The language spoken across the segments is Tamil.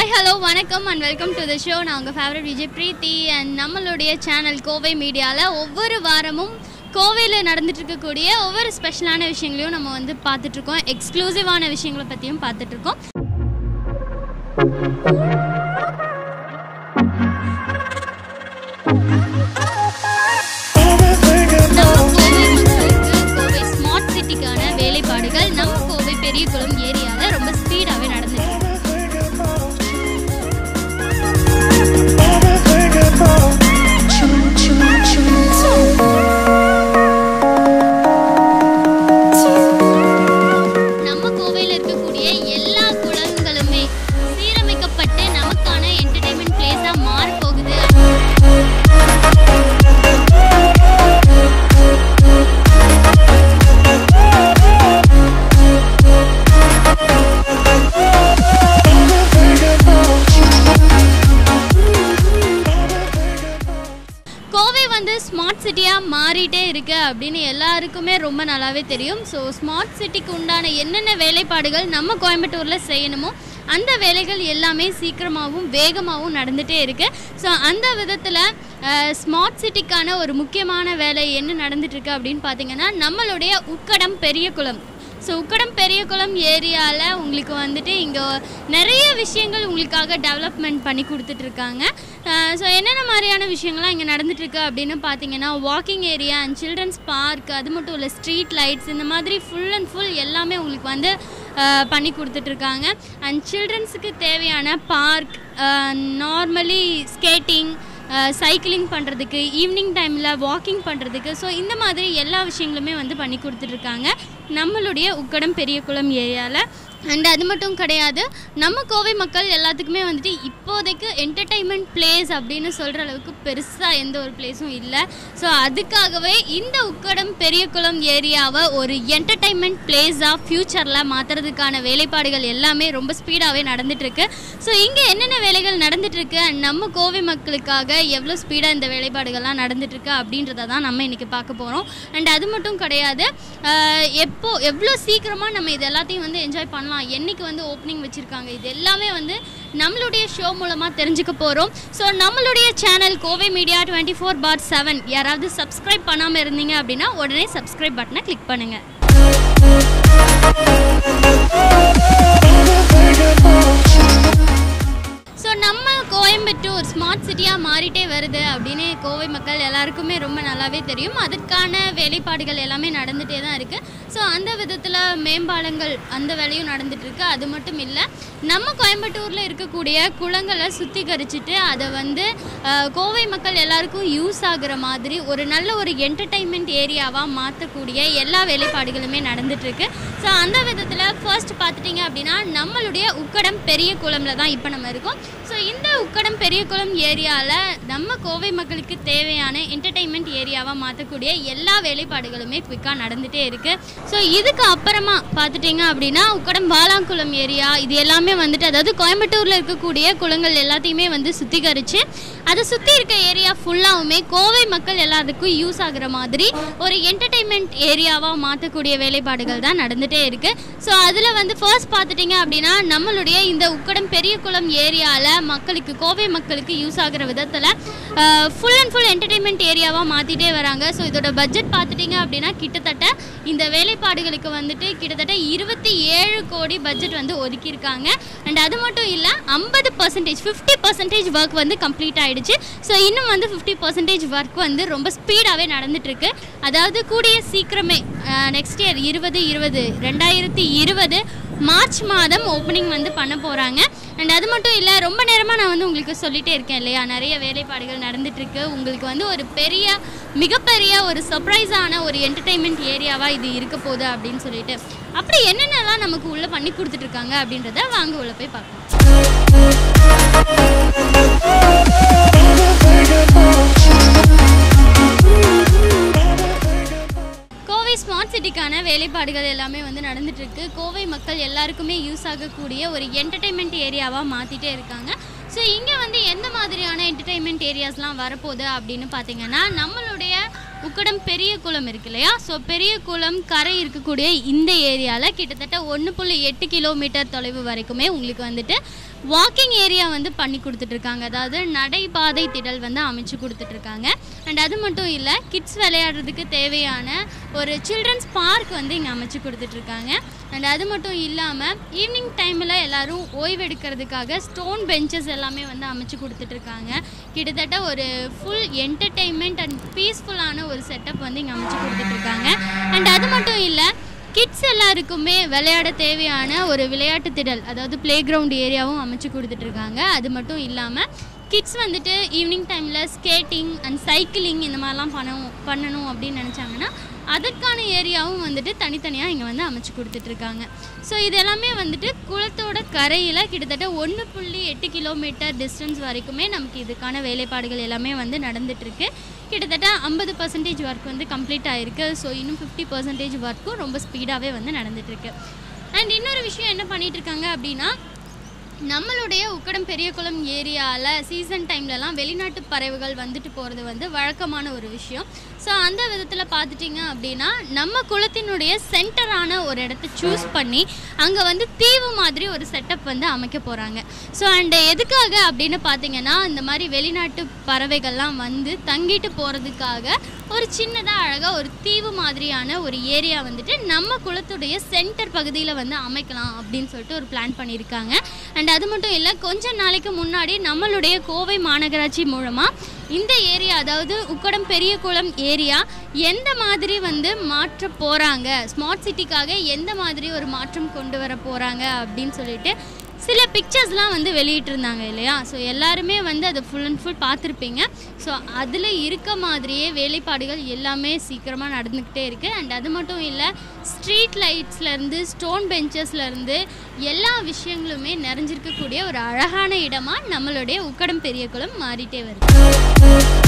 ஹாய் ஹலோ வணக்கம் and welcome to the show நான் உங்கள் ஃபேவரட் விஜய் பிரீத்தி அண்ட் நம்மளுடைய சேனல் கோவை மீடியாவில் ஒவ்வொரு வாரமும் கோவையில் நடந்துட்டு இருக்கக்கூடிய ஒவ்வொரு ஸ்பெஷலான விஷயங்களையும் நம்ம வந்து பார்த்துட்ருக்கோம் எக்ஸ்க்ளூசிவான விஷயங்களை பற்றியும் பார்த்துட்ருக்கோம் நம்ம கோவை மக்களுக்கு கோவை ஸ்மார்ட் சிட்டிக்கான வேலைப்பாடுகள் நம்ம கோவை பெரியகுளம் ஏரியாவில் ரொம்ப ஸ்பீடாகவே நடந்துட்டு இருக்கு. நம்ம கோவையில் இருக்கக்கூடிய எல்லா குளங்களுமே சீரமைக்கப்பட்டு நமக்கான என்டர்டைன்மெண்ட் பிளேஸாக மாற போகுது கோவை வந்து ஸ்மார்ட் சிட்டியாக மாறிட்டே இருக்கு அப்படின்னு எல்லாருக்குமே ரொம்ப நல்லாவே தெரியும் ஸோ ஸ்மார்ட் சிட்டிக்கு உண்டான என்னென்ன வேலைப்பாடுகள் நம்ம கோயம்புத்தூரில் செய்யணுமோ அந்த வேலைகள் எல்லாமே சீக்கிரமாகவும் வேகமாகவும் நடந்துகிட்டே இருக்கு ஸோ அந்த விதத்தில் ஸ்மார்ட் சிட்டிக்கான ஒரு முக்கியமான வேலை என்ன நடந்துட்டு இருக்கு அப்படின்னு பார்த்தீங்கன்னா நம்மளுடைய உக்கடம் பெரிய குளம் ஸோ உக்கடம் பெரியகுளம் ஏரியாவில் உங்களுக்கு வந்துட்டு இங்கே நிறைய விஷயங்கள் உங்களுக்காக டெவலப்மெண்ட் பண்ணி கொடுத்துட்ருக்காங்க ஸோ என்னென்ன மாதிரியான விஷயங்கள்லாம் இங்கே நடந்துட்டுருக்கு அப்படின்னு பார்த்தீங்கன்னா walking area and children's park அது மட்டும் இல்லை ஸ்ட்ரீட் லைட்ஸ் இந்த மாதிரி ஃபுல் அண்ட் ஃபுல் எல்லாமே உங்களுக்கு வந்து அஹ், பண்ணி கொடுத்துட்ருக்காங்க அண்ட் சில்ட்ரன்ஸுக்கு தேவையான பார்க் நார்மலி ஸ்கேட்டிங் சைக்கிளிங் பண்ணுறதுக்கு ஈவினிங் டைமில் வாக்கிங் பண்ணுறதுக்கு ஸோ இந்த மாதிரி எல்லா விஷயங்களுமே வந்து பண்ணி கொடுத்துட்ருக்காங்க நம்மளுடைய உக்கடம் பெரியகுளம் ஏரியாவில் அண்ட் அது மட்டும் கிடையாது நம்ம கோவை மக்கள் எல்லாத்துக்குமே வந்துட்டு இப்போதைக்கு என்டர்டைன்மெண்ட் பிளேஸ் அப்படின்னு சொல்கிற அளவுக்கு பெருசாக எந்த ஒரு பிளேஸும் இல்லை ஸோ அதுக்காகவே இந்த உக்கடம் பெரியகுளம் ஏரியாவை ஒரு என்டர்டைன்மெண்ட் பிளேஸாக ஃப்யூச்சரில் மாற்றுறதுக்கான வேலைப்பாடுகள் எல்லாமே ரொம்ப ஸ்பீடாகவே நடந்துட்டுருக்கு ஸோ இங்கே என்னென்ன வேலைகள் நடந்துட்டுருக்கு அண்ட் நம்ம கோவை மக்களுக்காக எவ்வளோ ஸ்பீடாக இந்த வேலைப்பாடுகள்லாம் நடந்துட்டுருக்கு அப்படின்றத தான் நம்ம இன்றைக்கி பார்க்க போகிறோம் அண்ட் அது மட்டும் கிடையாது ஆஹ் எப்போ எவ்வளோ சீக்கிரமாக நம்ம இது எல்லாத்தையும் வந்து என்ஜாய் பண்ணலாம் என்னைக்கு வந்து ஓப்பனிங் வச்சுருக்காங்க இது எல்லாமே வந்து நம்மளுடைய ஷோ மூலமாக தெரிஞ்சுக்க போகிறோம் ஸோ நம்மளுடைய channel Kovai media twenty four by seven யாராவது சப்ஸ்கிரைப் பண்ணாமல் இருந்தீங்க அப்படின்னா உடனே சப்ஸ்கிரைப் பட்டனை கிளிக் பண்ணுங்கள் ஸோ நம்ம கோயம்புத்தூர் ஸ்மார்ட் சிட்டியாக மாறிட்டே வருது அப்படின்னு கோவை மக்கள் எல்லாருக்குமே ரொம்ப நல்லாவே தெரியும் அதுக்கான வேலைப்பாடுகள் எல்லாமே நடந்துகிட்டே தான் இருக்குது ஸோ அந்த விதத்தில் மேம்பாலங்கள் அந்த வேலையும் நடந்துட்டு இருக்கு அது மட்டும் இல்லை நம்ம கோயம்புத்தூரில் இருக்கக்கூடிய குளங்களை சுத்திகரிச்சுட்டு அதை வந்து அஹ், கோவை மக்கள் எல்லாருக்கும் யூஸ் ஆகுற மாதிரி ஒரு நல்ல ஒரு என்டர்டைன்மெண்ட் ஏரியாவாக மாற்றக்கூடிய எல்லா வேலைப்பாடுகளுமே நடந்துட்டு இருக்கு ஸோ அந்த விதத்தில் ஃபர்ஸ்ட் பார்த்துட்டிங்க அப்படின்னா நம்மளுடைய உக்கடம் பெரிய குளம்ல தான் இப்போ நம்ம இருக்கோம் ஸோ இந்த உக்கடம் பெரிய குளம் ஏரியாவில் நம்ம கோவை மக்களுக்கு தேவையான என்டர்டைன்மெண்ட் ஏரியாவாக மாற்றக்கூடிய எல்லா வேலைப்பாடுகளுமே குவிக்காக நடந்துகிட்டே இருக்குது ஸோ இதுக்கு அப்புறமா பார்த்துட்டிங்க அப்படின்னா உக்கடம் பாலாங்குளம் ஏரியா இது எல்லாமே வந்துட்டு அதாவது கோயம்புத்தூரில் இருக்கக்கூடிய குளங்கள் எல்லாத்தையுமே வந்து சுத்திகரித்து அதை சுற்றி இருக்க ஏரியா ஃபுல்லாகவுமே கோவை மக்கள் எல்லாத்துக்கும் யூஸ் ஆகுற மாதிரி ஒரு என்டர்டைன்மெண்ட் ஏரியாவாக மாற்றக்கூடிய வேலைப்பாடுகள் தான் நடந்துகிட்டே இருக்குது ஸோ அதில் வந்து ஃபர்ஸ்ட் பார்த்துட்டிங்க அப்படின்னா நம்மளுடைய இந்த உக்கடம் பெரிய குளம் ஏரியாவில் மக்களுக்கு கோவை மக்களுக்கு யூஸ் ஆகுற விதத்தில் ஃபுல் அண்ட் ஃபுல் என்டர்டைன்மெண்ட் ஏரியாவாக மாற்றிட்டே வராங்க ஸோ இதோட பட்ஜெட் பார்த்துட்டிங்க அப்படின்னா கிட்டத்தட்ட இந்த வேலைப்பாடுகளுக்கு வந்துட்டு கிட்டத்தட்ட இருபத்தி ஏழு கோடி பட்ஜெட் வந்து ஒதுக்கியிருக்காங்க அண்ட் அது மட்டும் இல்லை ஐம்பது பர்சன்டேஜ் ஃபிஃப்டி பர்சன்டேஜ் ஒர்க் வந்து கம்ப்ளீட் ஆயிடுச்சு ஸோ இன்னும் வந்து ஃபிஃப்டி பர்சன்டேஜ் ஒர்க் வந்து ரொம்ப ஸ்பீடாகவே நடந்துட்டுருக்கு அதாவது கூடிய சீக்கிரமே நெக்ஸ்ட் இயர் இருபது இருபது ரெண்டாயிரத்தி இருபது மார்ச் மாதம் ஓப்பனிங் வந்து பண்ண போகிறாங்க அண்ட் அது மட்டும் இல்லை ரொம்ப நேரமாக நான் வந்து உங்களுக்கு சொல்லிட்டே இருக்கேன் இல்லையா நிறைய வேலைப்பாடுகள் நடந்துட்டுருக்கு உங்களுக்கு வந்து ஒரு பெரிய மிகப்பெரிய ஒரு சர்ப்ரைஸான ஒரு என்டர்டைன்மெண்ட் ஏரியாவாக இது இருக்க போகுது அப்படின்னு சொல்லிட்டு அப்படி என்னென்னலாம் நமக்கு உள்ளே பண்ணி கொடுத்துட்ருக்காங்க அப்படின்றத வாங்க உள்ளே போய் பார்க்கலாம் கோவை ஸ்மார்ட் சிட்டிக்கான வேலைப்பாடுகள் எல்லாமே வந்து நடந்துட்டு இருக்கு கோவை மக்கள் எல்லாருக்குமே யூஸ் ஆகக்கூடிய ஒரு என்டர்டைன்மெண்ட் ஏரியாவாக மாற்றிட்டே இருக்காங்க ஸோ இங்கே வந்து எந்த மாதிரியான என்டர்டைன்மெண்ட் ஏரியாஸ்லாம் வரப்போகுது அப்படின்னு பார்த்தீங்கன்னா நம்மளுடைய உக்கடம் பெரிய குளம் இருக்கு இல்லையா ஸோ பெரிய குளம் கரை இருக்கக்கூடிய இந்த ஏரியாவில் கிட்டத்தட்ட ஒன்று புள்ளி எட்டு கிலோமீட்டர் தொலைவு வரைக்குமே உங்களுக்கு வந்துட்டு வாக்கிங் ஏரியா வந்து பண்ணி கொடுத்துட்ருக்காங்க அதாவது நடைபாதை திடல் வந்து அமைச்சு கொடுத்துட்ருக்காங்க அண்ட் அது மட்டும் இல்லை கிட்ஸ் விளையாடுறதுக்கு தேவையான ஒரு சில்ட்ரன்ஸ் பார்க் வந்து இங்கே அமைச்சு கொடுத்துட்ருக்காங்க அண்ட் அது மட்டும் இல்லாமல் ஈவினிங் டைமில் எல்லாரும் ஓய்வெடுக்கிறதுக்காக ஸ்டோன் பெஞ்சஸ் எல்லாமே வந்து அமைச்சு கொடுத்துட்ருக்காங்க கிட்டத்தட்ட ஒரு ஃபுல் என்டர்டெயின்மெண்ட் அண்ட் பீஸ்ஃபுல்லான ஒரு செட்டப் வந்து இங்கே அமைச்சு கொடுத்துட்ருக்காங்க அண்ட் அது மட்டும் இல்லை கிட்ஸ் எல்லாருக்குமே விளையாட தேவையான ஒரு விளையாட்டு திடல் அதாவது ப்ளே கிரவுண்ட் ஏரியாவும் அமைச்சு கொடுத்துட்ருக்காங்க அது மட்டும் இல்லாமல் கிட்ஸ் வந்துட்டு ஈவினிங் டைமில் ஸ்கேட்டிங் அண்ட் சைக்கிளிங் இந்த மாதிரிலாம் பண்ணணும் பண்ணணும் அப்படின்னு நினச்சாங்கன்னா அதற்கான ஏரியாவும் வந்துட்டு தனித்தனியாக இங்கே வந்து அமைச்சு கொடுத்துட்ருக்காங்க ஸோ இது எல்லாமே வந்துட்டு குளத்தோட கரையில் கிட்டத்தட்ட ஒன்று புள்ளி எட்டு கிலோமீட்டர் டிஸ்டன்ஸ் வரைக்குமே நமக்கு இதுக்கான வேலைப்பாடுகள் எல்லாமே வந்து நடந்துகிட்ருக்கு கிட்டத்தட்ட ஐம்பது பர்சன்டேஜ் ஒர்க் வந்து கம்ப்ளீட் ஆகிருக்கு ஸோ இன்னும் ஃபிஃப்டி பர்சன்டேஜ் ஒர்க்கும் ரொம்ப ஸ்பீடாகவே வந்து நடந்துகிட்ருக்கு அண்ட் இன்னொரு விஷயம் என்ன பண்ணிட்டு இருக்காங்க அப்படின்னா நம்மளுடைய உக்கடம் பெரியகுளம் ஏரியாவில் சீசன் டைம்லலாம் வெளிநாட்டு பறவைகள் வந்துட்டு போகிறது வந்து வழக்கமான ஒரு விஷயம் ஸோ அந்த விதத்தில் பார்த்துட்டிங்க அப்படின்னா நம்ம குளத்தினுடைய சென்டரான ஒரு இடத்த சூஸ் பண்ணி அங்கே வந்து தீவு மாதிரி ஒரு செட்டப் வந்து அமைக்க போகிறாங்க ஸோ அண்ட் எதுக்காக அப்படின்னு பார்த்தீங்கன்னா இந்த மாதிரி வெளிநாட்டு பறவைகள்லாம் வந்து தங்கிட்டு போகிறதுக்காக ஒரு சின்னதாக அழகாக ஒரு தீவு மாதிரியான ஒரு ஏரியா வந்துட்டு நம்ம குளத்துடைய சென்டர் பகுதியில் வந்து அமைக்கலாம் அப்படின்னு சொல்லிட்டு ஒரு பிளான் பண்ணியிருக்காங்க அண்ட் அது மட்டும் இல்லை கொஞ்ச நாளைக்கு முன்னாடி நம்மளுடைய கோவை மாநகராட்சி மூலமாக இந்த ஏரியா அதாவது உக்கடம் பெரிய குளம் ஏரியா எந்த மாதிரி வந்து மாற்ற போகிறாங்க ஸ்மார்ட் சிட்டிக்காக எந்த மாதிரி ஒரு மாற்றம் கொண்டு வர போகிறாங்க அப்படின்னு சொல்லிட்டு சில பிக்சர்ஸ்லாம் வந்து வெளியிட்டிருந்தாங்க இல்லையா ஸோ எல்லாருமே வந்து அதை ஃபுல் அண்ட் ஃபுல் பார்த்துருப்பீங்க ஸோ அதில் இருக்க மாதிரியே வேலைப்பாடுகள் எல்லாமே சீக்கிரமாக நடந்துக்கிட்டே இருக்குது அண்ட் அது மட்டும் இல்லை ஸ்ட்ரீட் லைட்ஸ்லேருந்து ஸ்டோன் பெஞ்சஸ்லேருந்து எல்லா விஷயங்களுமே நிறைஞ்சிருக்கக்கூடிய ஒரு அழகான இடமா நம்மளுடைய உக்கடம் பெரிய குளம் மாறிட்டே வருது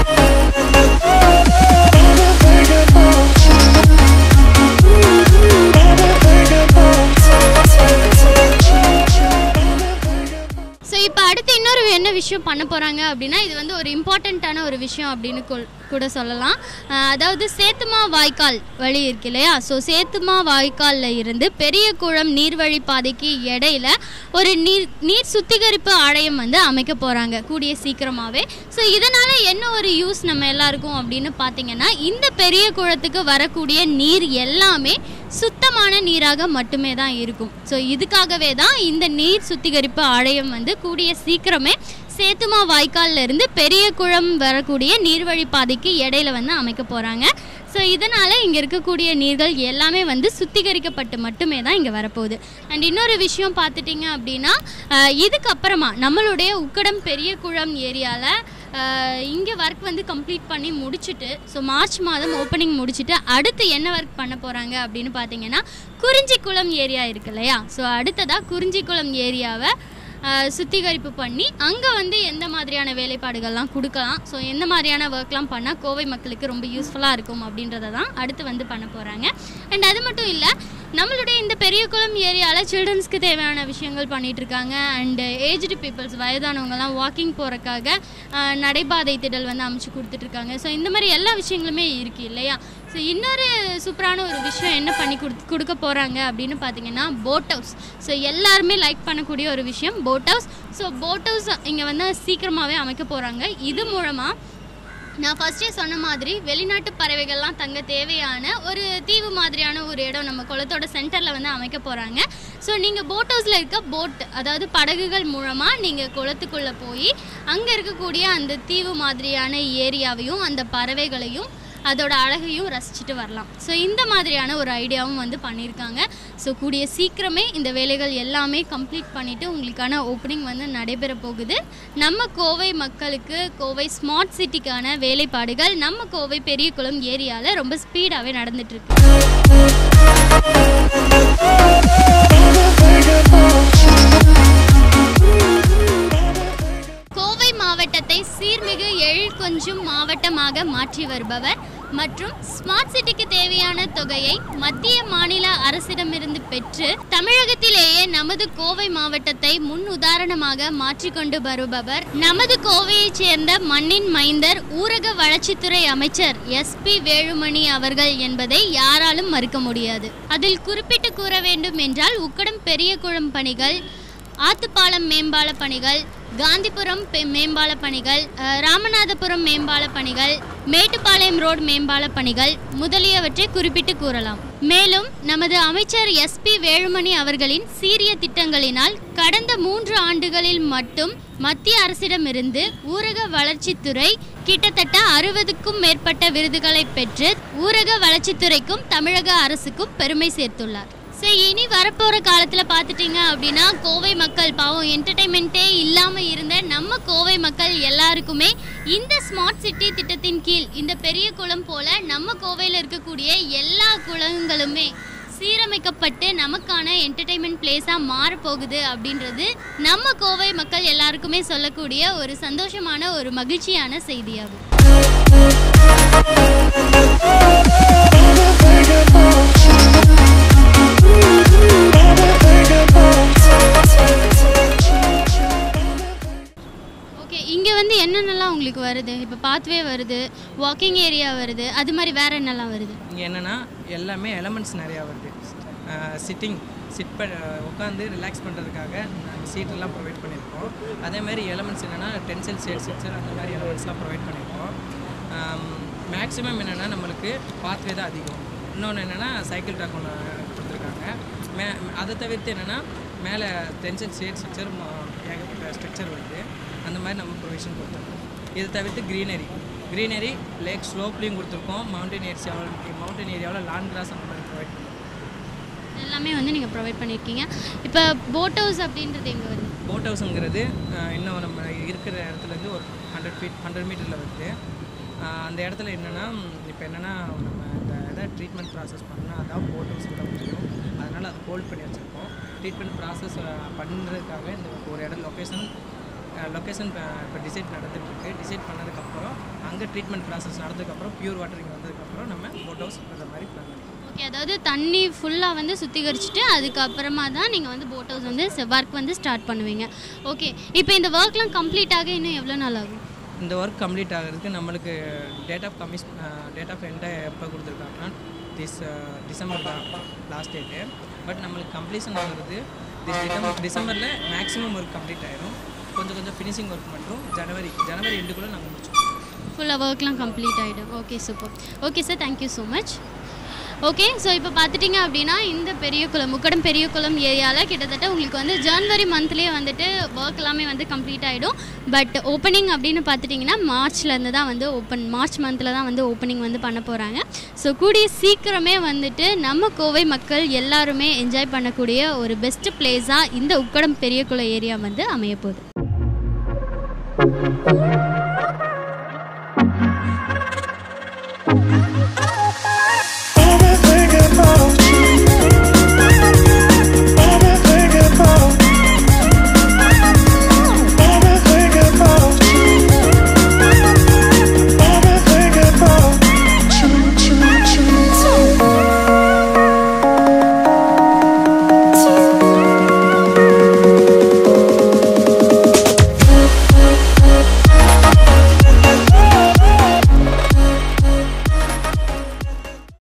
ஸோ இப்போ அடுத்து இன்னொரு என்ன விஷயம் பண்ண போகிறாங்க அப்படின்னா இது வந்து ஒரு இம்பார்ட்டண்ட்டான ஒரு விஷயம் அப்படின்னு கொல்- கூட சொல்லலாம் அஹ் அதாவது சேத்துமா வாய்க்கால் வழி இருக்கு இல்லையா ஸோ சேத்துமா வாய்க்காலில் இருந்து பெரிய குளம் நீர்வழி பாதைக்கு இடையில ஒரு நீர் நீர் சுத்திகரிப்பு ஆலயம் வந்து அமைக்க போகிறாங்க கூடிய சீக்கிரமாகவே ஸோ இதனால் என்ன ஒரு யூஸ் நம்ம எல்லாருக்கும் அப்படின்னு பார்த்தீங்கன்னா இந்த பெரிய குளத்துக்கு வரக்கூடிய நீர் எல்லாமே சுத்தமான நீராக மட்டுமே தான் இருக்கும் ஸோ இதுக்காகவே தான் இந்த நீர் சுத்திகரிப்பு ஆலயம் வந்து கூடிய சீக்கிரமே சேத்துமா வாய்க்கால்ல இருந்து பெரிய குளம் வரக்கூடிய நீர்வழி பாதைக்கு இடையில வந்து அமைக்க போகிறாங்க ஸோ இதனால் இங்கே இருக்கக்கூடிய நீர்கள் எல்லாமே வந்து சுத்திகரிக்கப்பட்டு மட்டுமே தான் இங்கே வரப்போகுது அண்ட் இன்னொரு விஷயம் பார்த்துட்டிங்க அப்படின்னா அஹ், இதுக்கப்புறமா நம்மளுடைய உக்கடம் பெரிய குளம் ஏரியாவில் இங்கே ஒர்க் வந்து கம்ப்ளீட் பண்ணி முடிச்சுட்டு ஸோ மார்ச் மாதம் ஓப்பனிங் முடிச்சுட்டு அடுத்து என்ன ஒர்க் பண்ண போகிறாங்க அப்படின்னு பார்த்தீங்கன்னா குறிஞ்சிக்குளம் ஏரியா இருக்கு இல்லையா ஸோ அடுத்ததாக குறிஞ்சிக்குளம் ஏரியாவை அஹ், சுத்திகரிப்பு பண்ணி அங்கே வந்து எந்த மாதிரியான வேலைப்பாடுகள்லாம் கொடுக்கலாம் ஸோ எந்த மாதிரியான ஒர்க்லாம் பண்ணால் கோவை மக்களுக்கு ரொம்ப யூஸ்ஃபுல்லாக இருக்கும் அப்படின்றத தான் அடுத்து வந்து பண்ண போகிறாங்க அண்ட் அது மட்டும் இல்லை நம்மளுடைய இந்த பெரிய குளம் ஏரியாவில் சில்ட்ரன்ஸ்க்கு தேவையான விஷயங்கள் பண்ணிட்டு இருக்காங்க அண்ட் ஏஜ்டு பீப்புள்ஸ் வயதானவங்கலாம் வாக்கிங் போகிறக்காக நடைபாதை திடல் வந்து அமைச்சு கொடுத்துட்ருக்காங்க ஸோ இந்த மாதிரி எல்லா விஷயங்களுமே இருக்குது இல்லையா ஸோ இன்னொரு சூப்பரான ஒரு விஷயம் என்ன பண்ணி கொடுத்து கொடுக்க போகிறாங்க அப்படின்னு பார்த்தீங்கன்னா போட் ஹவுஸ் ஸோ எல்லாருமே லைக் பண்ணக்கூடிய ஒரு விஷயம் boat house so boat house இங்கே வந்து சீக்கிரமாகவே அமைக்க போகிறாங்க இது மூலமாக நான் ஃபஸ்ட்டே சொன்ன மாதிரி வெளிநாட்டு பறவைகள்லாம் தங்க தேவையான ஒரு தீவு மாதிரியான ஒரு இடம் நம்ம குளத்தோட சென்டரில் வந்து அமைக்க போகிறாங்க ஸோ நீங்கள் போட் ஹவுஸில் இருக்க போட் அதாவது படகுகள் மூலமாக நீங்கள் குளத்துக்குள்ளே போய் அங்கே இருக்கக்கூடிய அந்த தீவு மாதிரியான ஏரியாவையும் அந்த பறவைகளையும் அதோட அழகையும் ரசிச்சுட்டு வரலாம் ஸோ இந்த மாதிரியான ஒரு ஐடியாவும் வந்து பண்ணியிருக்காங்க ஸோ கூடிய சீக்கிரமே இந்த வேலைகள் எல்லாமே கம்ப்ளீட் பண்ணிவிட்டு உங்களுக்கான ஓப்பனிங் வந்து நடைபெற போகுது நம்ம கோவை மக்களுக்கு கோவை ஸ்மார்ட் சிட்டிக்கான வேலைப்பாடுகள் நம்ம கோவை பெரியகுளம் ஏரியாவில் ரொம்ப ஸ்பீடாகவே நடந்துட்டுருக்கு கோவை மாவட்டத்தை சீர்மிகு எழில் கொஞ்சும் மாவட்டமாக மாற்றி வருபவர் மற்றும் ஸ்மார்ட் சிட்டிக்கு தேவையான தொகையை மத்திய மாநில அரசிடமிருந்து பெற்று தமிழகத்திலேயே நமது கோவை மாவட்டத்தை முன் உதாரணமாக மாற்றிக்கொண்டு வருபவர் நமது கோவையைச் சேர்ந்த மண்ணின் மைந்தர் ஊரக வளர்ச்சித்துறை அமைச்சர் எஸ்பி வேலுமணி அவர்கள் என்பதை யாராலும் மறுக்க முடியாது அதில் குறிப்பிட்டு கூற வேண்டும் என்றால் உக்கடம் பெரிய குளம் பணிகள் ஆத்துப்பாலம் மேம்பால பணிகள் காந்திபுரம் பெ- மேம்பால பணிகள் அஹ், ராமநாதபுரம் மேம்பால பணிகள் மேட்டுப்பாளையம் ரோடு மேம்பால பணிகள் முதலியவற்றை குறிப்பிட்டு கூறலாம் மேலும் நமது அமைச்சர் எஸ்பி வேலுமணி அவர்களின் சீரிய திட்டங்களினால் கடந்த மூன்று ஆண்டுகளில் மட்டும் மத்திய அரசிடமிருந்து ஊரக வளர்ச்சித்துறை கிட்டத்தட்ட அறுபதுக்கும் மேற்பட்ட விருதுகளை பெற்று ஊரக வளர்ச்சித்துறைக்கும் தமிழக அரசுக்கும் பெருமை சேர்த்துள்ளார் சரி இனி வரப்போகிற காலத்தில் பார்த்துட்டிங்க அப்படின்னா கோவை மக்கள் பாவம் என்டர்டைன்மெண்ட்டே இல்லாமல் இருந்த நம்ம கோவை மக்கள் எல்லாருக்குமே இந்த ஸ்மார்ட் சிட்டி திட்டத்தின் கீழ் இந்த பெரிய குளம் போல நம்ம கோவையில் இருக்கக்கூடிய எல்லா குளங்களுமே சீரமைக்கப்பட்டு நமக்கான என்டர்டைன்மெண்ட் பிளேஸாக மாறப்போகுது அப்படின்றது நம்ம கோவை மக்கள் எல்லாருக்குமே சொல்லக்கூடிய ஒரு சந்தோஷமான ஒரு மகிழ்ச்சியான செய்தியாகும் ஓகே இங்கே வந்து என்னென்னலாம் உங்களுக்கு வருது இப்போ பாத்வே வருது வாக்கிங் ஏரியா வருது அது மாதிரி வேற என்னெல்லாம் வருது இங்கே என்னென்னா எல்லாமே எலமெண்ட்ஸ் நிறையா வருது சிட்டிங் சிட் ப உட்காந்து ரிலாக்ஸ் பண்ணுறதுக்காக நாங்கள் சீட்டெல்லாம் ப்ரொவைட் பண்ணியிருக்கோம் அதே மாதிரி எலமெண்ட்ஸ் என்னென்னா டென்சில் சேர் சிக்ஸர் அந்த மாதிரி எலமெண்ட்ஸ்லாம் ப்ரொவைட் பண்ணியிருக்கோம் மேக்ஸிமம் என்னென்னா நம்மளுக்கு பாத்வே தான் அதிகம் இன்னொன்று என்னென்னா சைக்கிள் ட்ராக் ஒன்று கொடுத்துருக்காங்க மே அதை தவிர்த்து என்னென்னா மேலே டென்சில் சேர் சிக்ஸர் ஏகப்பட்ட ஸ்ட்ரக்சர் வருது அந்த மாதிரி நம்ம ப்ரொவிஷன் கொடுத்துருக்கோம் இதை தவிர்த்து க்ரீனரி க்ரீனரி லேக் ஸ்லோப்லேயும் கொடுத்துருக்கோம் மவுண்டன் ஏரியாவில் மவுண்டன் ஏரியாவில் லாங் கிராஸ் அந்த மாதிரி ப்ரொவைட் பண்ணிருக்கோம் எல்லாமே வந்து நீங்கள் ப்ரொவைட் பண்ணியிருக்கீங்க இப்போ போட் ஹவுஸ் அப்படின்றது எங்கே வருது போட் ஹவுஸுங்கிறது அஹ், இன்னும் நம்ம இருக்கிற இடத்துலேருந்து ஒரு ஹண்ட்ரட் ஃபீட் ஹண்ட்ரட் மீட்டரில் வருது அஹ், அந்த இடத்துல என்னென்னா இப்போ என்னென்னா நம்ம இந்த இதை ட்ரீட்மெண்ட் ப்ராசஸ் பண்ணால் அதான் போட் ஹவுஸ் கூட முடியும் அதனால் அதை ஹோல்ட் பண்ணி வச்சுருக்கோம் ட்ரீட்மெண்ட் ப்ராசஸ் பண்ணுறதுக்காக இந்த ஒரு இடம் லொக்கேஷன் லொக்கேஷன் இப்போ டிசைட் நடந்துட்டுருக்கு டிசைட் பண்ணதுக்கப்புறம் அங்கே ட்ரீட்மெண்ட் ப்ராசஸ் நடந்ததுக்கப்புறம் பியூர் வாட்டர் இங்கே வந்ததுக்கப்புறம் நம்ம போட் ஹவுஸ் அந்த மாதிரி பிளான் பண்ணிருக்கோம் ஓகே அதாவது தண்ணி ஃபுல்லாக வந்து சுத்திகரிச்சுட்டு அதுக்கப்புறமா தான் நீங்கள் வந்து போட் ஹவுஸ் வந்து ஒர்க் வந்து ஸ்டார்ட் பண்ணுவீங்க ஓகே இப்போ இந்த ஒர்க்லாம் கம்ப்ளீட் ஆக இன்னும் எவ்வளோ நாள் ஆகும் இந்த ஒர்க் கம்ப்ளீட் ஆகிறதுக்கு நம்மளுக்கு date of commencement date of எண்டை எப்போ கொடுத்துருக்காங்கன்னா திஸ் டிசம்பர் தான் லாஸ்ட் டேட்டு பட் நம்மளுக்கு கம்ப்ளீஷன் ஆகிறது திஸ் டிசம்பர் டிசம்பரில் மேக்ஸிமம் ஒர்க் கம்ப்ளீட் ஆயிரும் கொஞ்சம் கொஞ்சம் ஃபினிஷிங் ஒர்க் மட்டும் ஜனவரி ஜனவரி எண்டுக்குள்ளே நாங்கள் முடிச்சோம் ஃபுல்லாக ஒர்க்லாம் கம்ப்ளீட் ஆகிடும் okay super okay sir thank you so much okay so இப்போ பார்த்துட்டிங்க அப்படின்னா இந்த பெரிய குளம் முக்கடம் பெரிய குளம் ஏரியாவில் கிட்டத்தட்ட உங்களுக்கு வந்து ஜனவரி மந்த்லேயே வந்துட்டு ஒர்க் எல்லாமே வந்து கம்ப்ளீட் ஆகிடும் பட் ஓப்பனிங் அப்படின்னு பார்த்துட்டிங்கன்னா மார்ச்லேருந்து தான் வந்து ஓப்பன் மார்ச் மந்தில் தான் வந்து ஓப்பனிங் வந்து பண்ண போகிறாங்க ஸோ கூடிய சீக்கிரமே வந்துட்டு நம்ம கோவை மக்கள் எல்லாருமே என்ஜாய் பண்ணக்கூடிய ஒரு பெஸ்ட் பிளேஸாக இந்த உக்கடம் பெரிய குளம் ஏரியா வந்து அமைய போகுது